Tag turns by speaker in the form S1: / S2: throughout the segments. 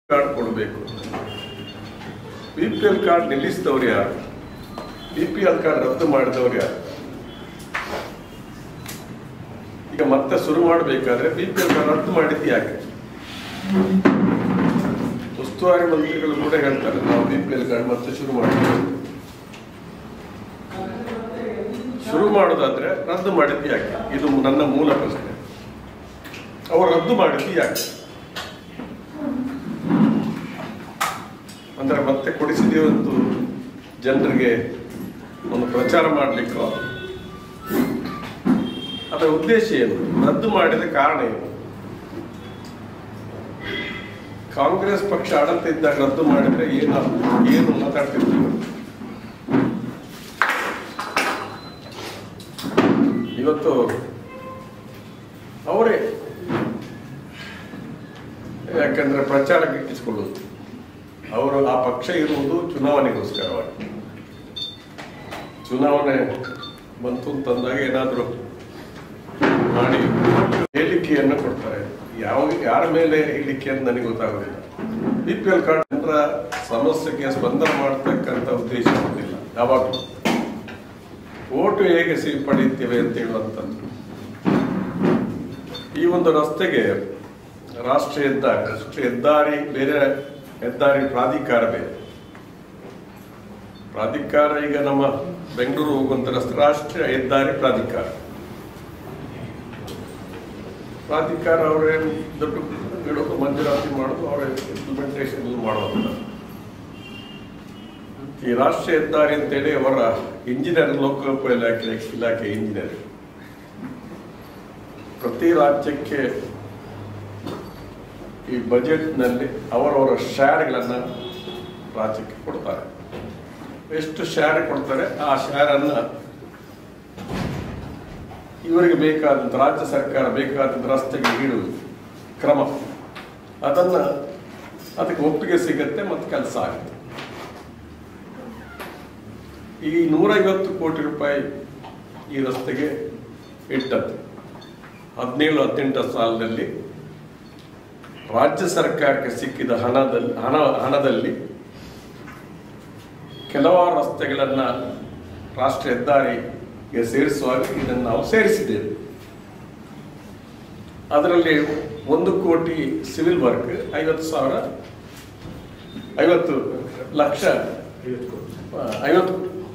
S1: Card ಕೊಡಬೇಕು B P L card ನಿಲ್ಲಿಸಿದವ್ರು ಯಾರು ಬಿ ಪಿ ಎಲ್ ಕಾರ್ಡ್ ರದ್ದು ಮಾಡಿದವ್ರು ಯಾರು ಈಗ ಮತ್ತೆ ಶುರು ಮಾಡಬೇಕಾದ್ರೆ ಬಿ ಪಿ ಎಲ್ ಕಾರ್ಡ್ ರದ್ದು ಮಾಡಿದ್ದು ಯಾಕೆ ಉಸ್ತುವಾರಿ ಮಂತ್ರಿಗಳು ಕೂಡ ಹೇಳ್ತಾರೆ ನಾವು ಬಿ ಪಿ ಎಲ್ ಕಾರ್ಡ್ ಮತ್ತೆ ಶುರು ಮಾಡ್ತೀವಿ ಶುರು ಮಾಡೋದಾದ್ರೆ ರದ್ದು ಮಾಡಿದ್ದು ಯಾಕೆ ಇದು ನನ್ನ ಮೂಲ ಪ್ರಶ್ನೆ ಅವರು ರದ್ದು ಮಾಡಿದ್ದು ಯಾಕೆ ಅಂದ್ರೆ ಮತ್ತೆ ಕೊಡಿಸಿದೀವಂತೂ ಜನರಿಗೆ ಒಂದು ಪ್ರಚಾರ ಮಾಡಲಿಕ್ಕೋ ಅದರ ಉದ್ದೇಶ ಏನು ರದ್ದು ಮಾಡಿದ ಕಾರಣ ಏನು ಕಾಂಗ್ರೆಸ್ ಪಕ್ಷ ಆಡಳಿತ ಇದ್ದಾಗ ರದ್ದು ಮಾಡಿದ್ರೆ ಏನು ಏನು ಮಾತಾಡ್ತಿದ್ರು ಇವತ್ತು ಅವರೇ ಯಾಕಂದ್ರೆ ಪ್ರಚಾರ ಗಿಟ್ಟಿಸಿಕೊಳ್ಳುವುದು ಅವರು ಆ ಪಕ್ಷ ಇರುವುದು ಚುನಾವಣೆಗೋಸ್ಕರವಾಗಿ ಚುನಾವಣೆ ಬಂತು ಅಂತಂದಾಗ ಏನಾದರೂ ಮಾಡಿ ಹೇಳಿಕೆಯನ್ನು ಕೊಡ್ತಾರೆ ಯಾವ ಯಾರ ಮೇಲೆ ಹೇಳಿಕೆ ಅಂತ ನನಗೆ ಗೊತ್ತಾಗೋದಿಲ್ಲ ಬಿ ಪಿ ಎಲ್ ಕಾರ್ಡ್ ಜನರ ಸಮಸ್ಯೆಗೆ ಸ್ಪಂದನೆ ಮಾಡತಕ್ಕಂಥ ಉದ್ದೇಶ ಹೊಂದಿಲ್ಲ ಯಾವಾಗಲೂ ಓಟು ಹೇಗೆ ಸಿ ಪಡೆಯುತ್ತೇವೆ ಅಂತ ಹೇಳುವಂಥದ್ದು ಈ ಒಂದು ರಸ್ತೆಗೆ ರಾಷ್ಟ್ರೀಯ ಹೆದ್ದಾರಿ ರಾಷ್ಟ್ರೀಯ ಹೆದ್ದಾರಿ ಬೇರೆ ಹೆದ್ದಾರಿ ಪ್ರಾಧಿಕಾರ ಬೇರೆ ಪ್ರಾಧಿಕಾರ ಈಗ ನಮ್ಮ ಬೆಂಗಳೂರು ಹೋಗುವಂತ ರಸ್ತೆ ರಾಷ್ಟ್ರೀಯ ಹೆದ್ದಾರಿ ಪ್ರಾಧಿಕಾರ ಪ್ರಾಧಿಕಾರ ಅವರೇ ದುಡ್ಡು ಇಡೋದು ಮಂಜೂರಾತಿ ಮಾಡೋದು ಅವರೇ ಇಂಪ್ಲಿಮೆಂಟೇಷನ್ ಮಾಡುವಂತ ಈ ರಾಷ್ಟ್ರೀಯ ಹೆದ್ದಾರಿ ಅಂತೇಳಿ ಅವರ ಇಂಜಿನಿಯರ್ ಲೋಕೋಪಯೋಗ ಇಲಾಖೆ ಇಲಾಖೆ ಇಂಜಿನಿಯರ್ ಪ್ರತಿ ರಾಜ್ಯಕ್ಕೆ ಈ ಬಜೆಟ್ನಲ್ಲಿ ಅವರವರ ಶೇರ್ಗಳನ್ನು ರಾಜ್ಯಕ್ಕೆ ಕೊಡ್ತಾರೆ ಎಷ್ಟು ಶೇರ್ ಕೊಡ್ತಾರೆ ಆ ಶೇರನ್ನ ಇವರಿಗೆ ಬೇಕಾದಂಥ ರಾಜ್ಯ ಸರ್ಕಾರ ಬೇಕಾದಂಥ ರಸ್ತೆಗೆ ಇಡುವುದು ಕ್ರಮ ಅದನ್ನ ಅದಕ್ಕೆ ಒಪ್ಪಿಗೆ ಸಿಗತ್ತೆ ಮತ್ತು ಕೆಲಸ ಆಗುತ್ತೆ ಈ ನೂರೈವತ್ತು ಕೋಟಿ ರೂಪಾಯಿ ಈ ರಸ್ತೆಗೆ ಇಟ್ಟದ್ದು ಹದಿನೇಳು ಹದಿನೆಂಟು ಸಾಲದಲ್ಲಿ ರಾಜ್ಯ ಸರ್ಕಾರಕ್ಕೆ ಸಿಕ್ಕಿದ ಹಣದಲ್ಲಿ ಹಣ ಹಣದಲ್ಲಿ ಕೆಲವಾರು ರಸ್ತೆಗಳನ್ನ ರಾಷ್ಟ್ರೀಯ ಹೆದ್ದಾರಿಗೆ ಸೇರಿಸುವಾಗ ಇದನ್ನು ನಾವು ಸೇರಿಸಿದ್ದೇವೆ ಅದರಲ್ಲಿ ಒಂದು ಕೋಟಿ ಸಿವಿಲ್ ವರ್ಕ್ ಐವತ್ತು ಸಾವಿರ ಐವತ್ತು ಲಕ್ಷ ಆ, ಐವತ್ತು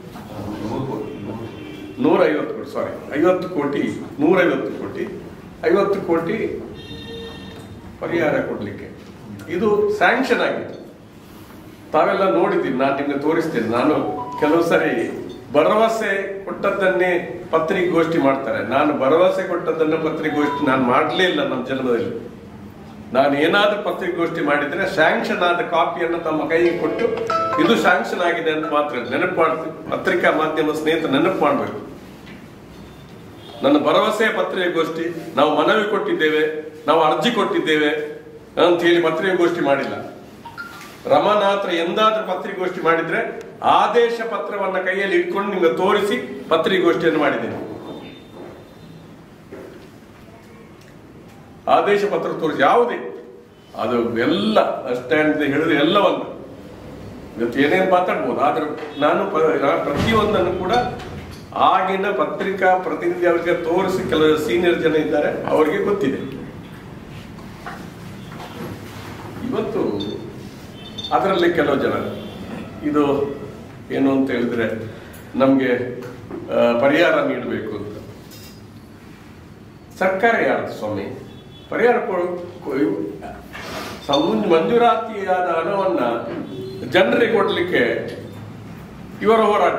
S1: ನೂರ ಐವತ್ತು ಕೋಟಿ ಸಾರಿ ಐವತ್ತು ಕೋಟಿ ನೂರೈವತ್ತು ಕೋಟಿ ಐವತ್ತು ಕೋಟಿ ಪರಿಹಾರ ಕೊಡಲಿಕ್ಕೆ ಇದು ಸ್ಯಾಂಕ್ಷನ್ ಆಗಿತ್ತು ತಾವೆಲ್ಲ ನೋಡಿದ್ದೀನಿ ನಾನು ನಿಮ್ಗೆ ತೋರಿಸ್ತೇನೆ ನಾನು ಕೆಲವು ಸರಿ ಭರವಸೆ ಕೊಟ್ಟದ್ದನ್ನೇ ಪತ್ರಿಕಾಗೋಷ್ಠಿ ಮಾಡ್ತಾರೆ ನಾನು ಭರವಸೆ ಕೊಟ್ಟದ್ದನ್ನ ಪತ್ರಿಕಾಗೋಷ್ಠಿ ನಾನು ಮಾಡಲೇ ಇಲ್ಲ ನಮ್ಮ ಜನ್ಮದಲ್ಲಿ ನಾನು ಏನಾದ್ರೂ ಪತ್ರಿಕಾಗೋಷ್ಠಿ ಮಾಡಿದ್ರೆ ಸ್ಯಾಂಕ್ಷನ್ ಆದ ಕಾಪಿಯನ್ನು ತಮ್ಮ ಕೈಗೆ ಕೊಟ್ಟು ಇದು ಸ್ಯಾಂಕ್ಷನ್ ಆಗಿದೆ ಅಂತ ಮಾತ್ರ ನೆನಪು ಮಾಡ್ತೀನಿ ಪತ್ರಿಕಾ ಮಾಧ್ಯಮ ಸ್ನೇಹಿತ ನೆನಪು ಮಾಡಬೇಕು ನನ್ನ ಭರವಸೆ ಪತ್ರಿಕಾಗೋಷ್ಠಿ ನಾವು ಮನವಿ ಕೊಟ್ಟಿದ್ದೇವೆ ನಾವು ಅರ್ಜಿ ಕೊಟ್ಟಿದ್ದೇವೆ ಅಂತ ಹೇಳಿ ಪತ್ರಿಕಾಗೋಷ್ಠಿ ಮಾಡಿಲ್ಲ ರಮನಾತ್ರ ಎಂದಾದ್ರೂ ಪತ್ರಿಕಾಗೋಷ್ಠಿ ಮಾಡಿದ್ರೆ ಆದೇಶ ಪತ್ರವನ್ನ ಕೈಯಲ್ಲಿ ಇಟ್ಕೊಂಡು ನಿಮ್ಗೆ ತೋರಿಸಿ ಪತ್ರಿಕಾಗೋಷ್ಠಿಯನ್ನು ಮಾಡಿದ್ದೇನೆ ಆದೇಶ ಪತ್ರ ತೋರಿಸಿ ಯಾವುದೇ ಅದು ಎಲ್ಲ ಸ್ಟ್ಯಾಂಡ್ ಹೇಳಿದ್ರೆ ಎಲ್ಲವನ್ನು ಇವತ್ತು ಏನೇನು ಮಾತಾಡ್ಬೋದು ಆದ್ರೆ ನಾನು ಪ- ನಾನು ಪ್ರತಿಯೊಂದನ್ನು ಕೂಡ ಆಗಿನ ಪತ್ರಿಕಾ ಪ್ರತಿನಿಧಿ ಅವರಿಗೆ ತೋರಿಸಿ ಕೆಲವು ಸೀನಿಯರ್ ಜನ ಇದ್ದಾರೆ ಅವರಿಗೆ ಗೊತ್ತಿದೆ ಇವತ್ತು ಅದರಲ್ಲಿ ಕೆಲವು ಜನ ಇದು ಏನು ಅಂತ ಹೇಳಿದ್ರೆ ನಮಗೆ ಪರಿಹಾರ ನೀಡಬೇಕು ಅಂತ ಸರ್ಕಾರ ಯಾರ್ದು ಸ್ವಾಮಿ ಪರಿಹಾರ ಕೊಡು- ಕೊ- ಇವ್- ಸಂ- ಮಂಜೂರಾತಿಯಾದ ಹಣವನ್ನ ಜನರಿಗೆ ಕೊಡ್ಲಿಕ್ಕೆ ಇವರ ಹೋರಾಟ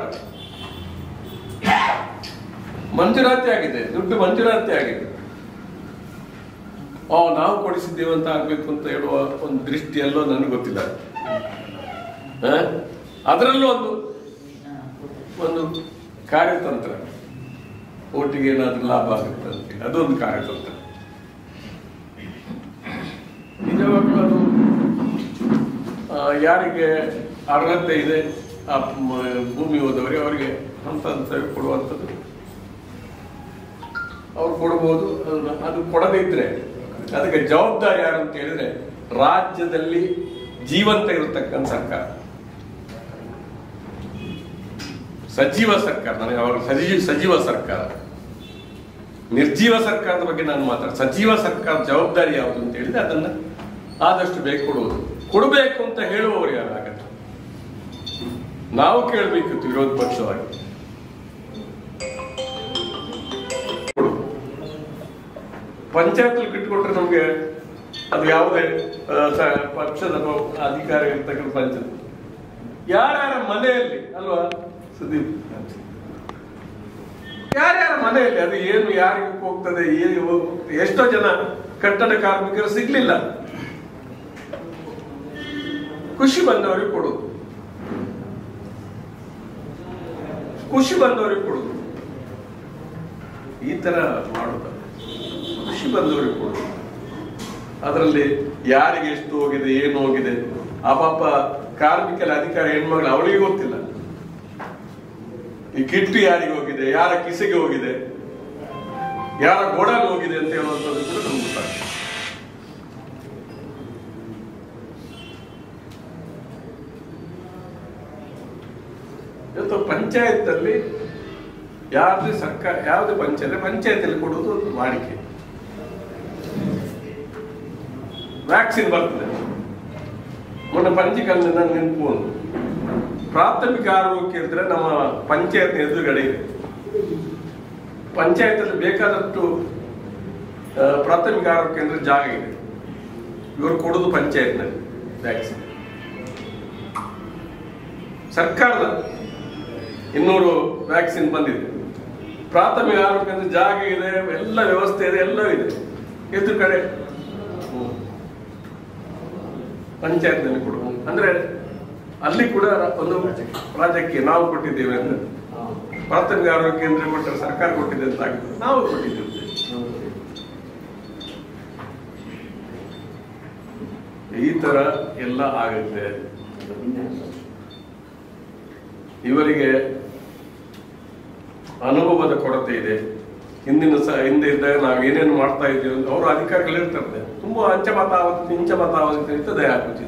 S1: ಮಂಜೂರಾತಿ ಆಗಿದೆ ದುಡ್ಡು ಮಂಜೂರಾತಿ ಆಗಿದೆ ಓ ನಾವು ಕೊಡಿಸಿದ್ದೇವೆ ಅಂತ ಆಗ್ಬೇಕು ಅಂತ ಹೇಳುವ ಒಂದು ದೃಷ್ಟಿಯಲ್ಲೋ ನನಗೆ ಗೊತ್ತಿಲ್ಲ ಆ? ಅದರಲ್ಲೂ ಒಂದು ಒಂದು ಕಾರ್ಯತಂತ್ರ ಓಟಿಗೆ ಏನಾದ್ರೂ ಲಾಭ ಆಗುತ್ತೆ ಅಂತ ಅದೊಂದು ಕಾರ್ಯತಂತ್ರ ನಿಜವಾಗ್ಲೂ ಅದು ಆ, ಯಾರಿಗೆ ಅರ್ಹತೆ ಇದೆ ಆ ಮ- ಭೂಮಿ ಹೋದವರಿಗೆ ಅವರಿಗೆ ಹಂತ ಹಂತ ಕೊಡುವಂಥದ್ದು ಅವ್ರು ಕೊಡಬಹುದು ಅದು- ಅದು ಕೊಡದೇ ಇದ್ರೆ ಅದಕ್ಕೆ ಜವಾಬ್ದಾರಿ ಯಾರು ಅಂತ ಹೇಳಿದ್ರೆ ರಾಜ್ಯದಲ್ಲಿ ಜೀವಂತ ಇರತಕ್ಕಂಥ ಸರ್ಕಾರ ಸಜೀವ ಸರ್ಕಾರ ನನಗೆ ಅವಾಗ ಸಜೀವ ಸಜೀವ ಸರ್ಕಾರ ನಿರ್ಜೀವ ಸರ್ಕಾರದ ಬಗ್ಗೆ ನಾನು ಮಾತಾಡ ಸಜೀವ ಸರ್ಕಾರ ಜವಾಬ್ದಾರಿ ಯಾವುದು ಅಂತ ಹೇಳಿದ್ರೆ ಅದನ್ನ ಆದಷ್ಟು ಬೇಗ ಕೊಡುವುದು ಕೊಡಬೇಕು ಅಂತ ಹೇಳುವವರು ಯಾರಾಗತ್ತೆ ನಾವು ಕೇಳಬೇಕಿತ್ತು ವಿರೋಧ ಪಕ್ಷವಾಗಿ ಕೊಡು. ಪಂಚಾಯತ್ ಇಟ್ಕೊಟ್ರೆ ನಮ್ಗೆ ಅದು ಯಾವುದೇ ಆ, ಸ- ಪಕ್ಷದ ಅಧಿಕಾರ ಇರ್ತಕ್ಕಂಥ ಪಂಚಾಯತ್ ಯಾರ್ಯಾರ ಮನೆಯಲ್ಲಿ ಅಲ್ವಾ ಸುದೀಪ್ ಯಾರ್ಯಾರ ಮನೆಯಲ್ಲಿ ಅದು ಏನು ಯಾರಿಗೆ ಹೋಗ್ತದೆ ಏನು ಹೋಗ್ತದೆ? ಎಷ್ಟೋ ಜನ ಕಟ್ಟಡ ಕಾರ್ಮಿಕರು ಸಿಗ್ಲಿಲ್ಲ ಖುಷಿ ಬಂದವರಿಗೆ ಕೊಡುದು ಖುಷಿ ಬಂದವರಿಗೆ ಕೊಡುದು ಈ ತರ ಮಾಡುದ ಖುಷಿ ಬಂದವರಿಗೆ ಕೊಡುದು ಅದರಲ್ಲಿ ಯಾರಿಗೆ ಎಷ್ಟು ಹೋಗಿದೆ ಏನು ಹೋಗಿದೆ ಆ ಪಾಪ ಕಾರ್ಮಿಕರ ಅಧಿಕಾರ ಹೆಣ್ಮಗಳು ಅವಳಿಗೆ ಗೊತ್ತಿಲ್ಲ ಈ ಕಿಟ್ಟು ಯಾರಿಗೆ ಹೋಗಿದೆ ಯಾರ ಕಿಸೆಗೆ ಹೋಗಿದೆ ಯಾರ ಗೋಡಾಗ ಹೋಗಿದೆ ಅಂತ ಹೇಳುವಂಥದ್ದು ಕೂಡ ನಮ್ಗೆ ಗೊತ್ತಾಗ್ತದೆ ಇವತ್ತು ಪಂಚಾಯತ್ ಅಲ್ಲಿ ಯಾವುದೇ ಸರ್ಕಾರ ಯಾವುದೇ ಪಂಚಾಯತ್ ಪಂಚಾಯತ್ ಕೊಡುವುದು ಒಂದು ವಾಡಿಕೆ ವ್ಯಾಕ್ಸಿನ್ ಬರ್ತದೆ ಮೊನ್ನೆ ಪಂಚಕಲ್ನಿಂದ ನೆನಪು ಒಂದು ಪ್ರಾಥಮಿಕ ಆರೋಗ್ಯ ಕೇಂದ್ರ ನಮ್ಮ ಪಂಚಾಯತ್ ಎದುರುಗಡೆ ಇದೆ ಪಂಚಾಯತ್ ಅಲ್ಲಿ ಬೇಕಾದಷ್ಟು ಆ, ಪ್ರಾಥಮಿಕ ಆರೋಗ್ಯ ಕೇಂದ್ರ ಜಾಗ ಇದೆ ಇವರು ಕೊಡುದು ಪಂಚಾಯತ್ನಲ್ಲಿ ವ್ಯಾಕ್ಸಿನ್ ಸರ್ಕಾರದ ಇನ್ನೂರು ವ್ಯಾಕ್ಸಿನ್ ಬಂದಿದೆ ಪ್ರಾಥಮಿಕ ಆರೋಗ್ಯ ಕೇಂದ್ರ ಜಾಗ ಇದೆ ಎಲ್ಲ ವ್ಯವಸ್ಥೆ ಇದೆ ಎಲ್ಲವೂ ಇದೆ ಎದುರು ಕಡೆ ಪಂಚಾಯತ್ನಲ್ಲಿ ಕೊಡುವ ಅಂದ್ರೆ ಅಲ್ಲಿ ಕೂಡ ಒಂದು ರಾಜ್ಯಕ್ಕೆ ನಾವು ಕೊಟ್ಟಿದ್ದೇವೆ ಅಂತ ಪ್ರಾಥಮಿಕ ಆರೋಗ್ಯ ಕೇಂದ್ರ ಕೊಟ್ಟರೆ ಸರ್ಕಾರ ಕೊಟ್ಟಿದೆ ಅಂತ ಆಗ್ತದೆ ನಾವು ಕೊಟ್ಟಿದ್ದೇವೆ ಈ ತರ ಎಲ್ಲ ಆಗುತ್ತೆ ಇವರಿಗೆ ಅನುಭವದ ಕೊರತೆ ಇದೆ ಹಿಂದಿನ ಸ ಹಿಂದೆ ಇದ್ದಾಗ ನಾವು ಏನೇನು ಮಾಡ್ತಾ ಇದ್ದೀವಿ ಅಂತ ಅವರು ಅಧಿಕಾರಿಗಳು ಇರ್ತಾರೆ ತುಂಬಾ ಅಂಚೆ ಮತಾವತಿ ಇಂಚ ಮತಾವತಿ ಅಂತ ದಯ ಹಾಕುತ್ತಿದ್ರು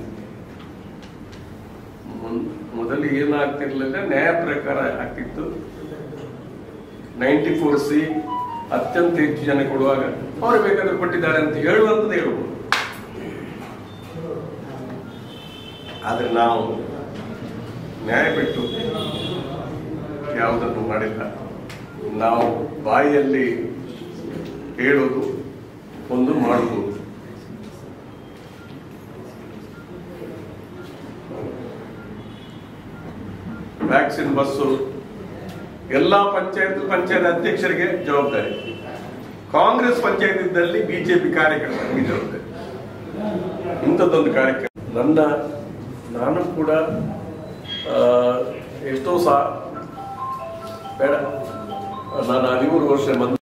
S1: ಮೊನ್- ಮೊದಲು ಏನಾಗ್ತಿರ್ಲಿಲ್ಲ ನ್ಯಾಯ ಪ್ರಕಾರ ಆಗ್ತಿತ್ತು ನೈಂಟಿ ಫೋರ್ ಸಿ ಅತ್ಯಂತ ಹೆಚ್ಚು ಜನ ಕೊಡುವಾಗ ಅವರು ಬೇಕಾದ್ರೆ ಕೊಟ್ಟಿದ್ದಾರೆ ಅಂತ ಹೇಳುವಂಥದ್ದು ಹೇಳ್ಬೋದು ಆದ್ರೆ ನಾವು ನ್ಯಾಯ ಬಿಟ್ಟು ಯಾವುದನ್ನು ಮಾಡಿಲ್ಲ ನಾವು ಬಾಯಿಯಲ್ಲಿ ಹೇಳೋದು ಒಂದು ಮಾಡುವುದು ವ್ಯಾಕ್ಸಿನ್ ಬಸ್ಸು ಎಲ್ಲಾ ಪಂಚಾಯತ್ ಪಂಚಾಯತ್ ಅಧ್ಯಕ್ಷರಿಗೆ ಜವಾಬ್ದಾರಿ ಕಾಂಗ್ರೆಸ್ ಪಂಚಾಯತ್ ಇದ್ದಲ್ಲಿ ಬಿಜೆಪಿ ಕಾರ್ಯಕರ್ತರಿಗೆ ಜವಾಬ್ದಾರಿ ಇಂಥದ್ದೊಂದು ಕಾರ್ಯಕ್ರಮ ನನ್ನ ನಾನು ಕೂಡ ಆ, ಎಷ್ಟೋ ಸಹ ಬೇಡ ನಾನು ಹದಿಮೂರು ವರ್ಷ ಮೊದಲು